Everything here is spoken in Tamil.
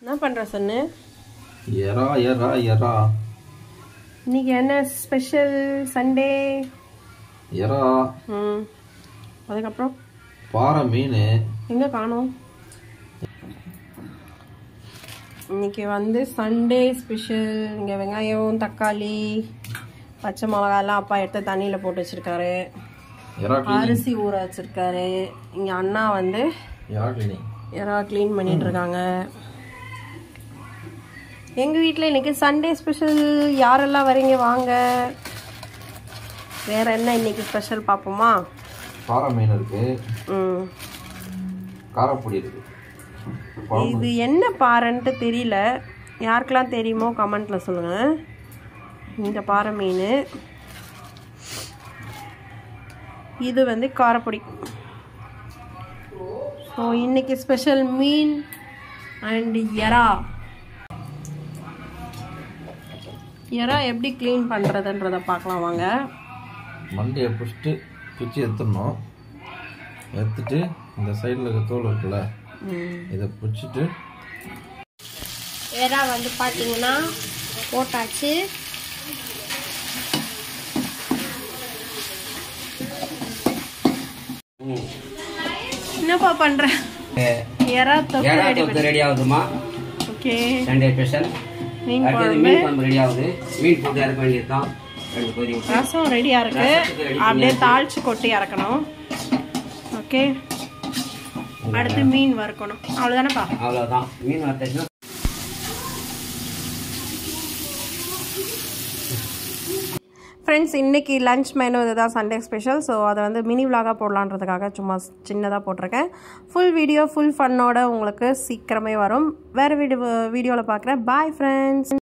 என்ன பண்ணுற சொன்னு எறா எறா எறா இன்னைக்கு என்ன ஸ்பெஷல் சண்டே எறா ம் அதுக்கப்புறம் பாறை மீன் எங்கே காணோம் இன்னைக்கு வந்து சண்டே ஸ்பெஷல் இங்கே வெங்காயம் தக்காளி பச்சை மிளகாலாம் அப்பா எடுத்து தண்ணியில் போட்டு வச்சிருக்காரு எறா கிளீனிங் அரிசி ஊற வச்சிருக்காரு இங்கே அண்ணா வந்து எறா கிளீனிங் யாரா க்ளீன் பண்ணிட்டு இருக்காங்க எங்கள் வீட்டில் இன்னைக்கு சண்டே ஸ்பெஷல் யாரெல்லாம் வரீங்க வாங்க வேற என்ன இன்னைக்கு ஸ்பெஷல் பார்ப்போமா பாறை மீன் இருக்கு ம் காரப்பொடி இருக்கு இது என்ன பாறைன்ட்டு தெரியல யாருக்கெல்லாம் தெரியுமோ கமெண்ட்ல சொல்லுங்க இந்த பாறை மீன் இது வந்து காரப்பொடி ஸோ இன்னைக்கு ஸ்பெஷல் மீன் அண்ட் எறா எறா எப்படி க்ளீன் பண்ணுறதுன்றத பார்க்கலாம் வாங்க மண்டையை பிடிச்சிட்டு பிச்சு எடுத்துடணும் எடுத்துட்டு இந்த சைடில் இருக்க தோல் இருக்குல்ல இதை பிடிச்சிட்டு எறா வந்து பார்த்தீங்கன்னா போட்டாச்சு என்னப்பா பண்ற எறா தொக்கு ஏழா ரெடி தொக்கு ரெடி ஆகுதுமா ஓகே சண்டே ஸ்பெஷல் மீன் அடுத்தது குழம்பு மீன் குழம்பு ரெடி ஆகுது மீன் போட்டு இறக்க வேண்டியதுதான் ரெண்டு கொதி விட்டு ரசம் ரெடியா இருக்கு ரசத்துக்கு ready அப்படியே தாளிச்சு கொட்டி இறக்கணும் ஓகே அடுத்து மீன் வறுக்கணும் அவ்வளோதானப்பா அவ்வளோதான் மீன் வறுத்தாச்சுன்னா ஃப்ரெண்ட்ஸ் இன்னைக்கு லஞ்ச் மெனு இதுதான் சண்டே ஸ்பெஷல் ஸோ அதை வந்து மினி விலாகாக போடலான்றதுக்காக சும்மா சின்னதாக போட்டிருக்கேன் ஃபுல் வீடியோ ஃபுல் ஃபன்னோட உங்களுக்கு சீக்கிரமே வரும் வேறு வீடியோ வீடியோவில் பார்க்குறேன் பாய் ஃப்ரெண்ட்ஸ்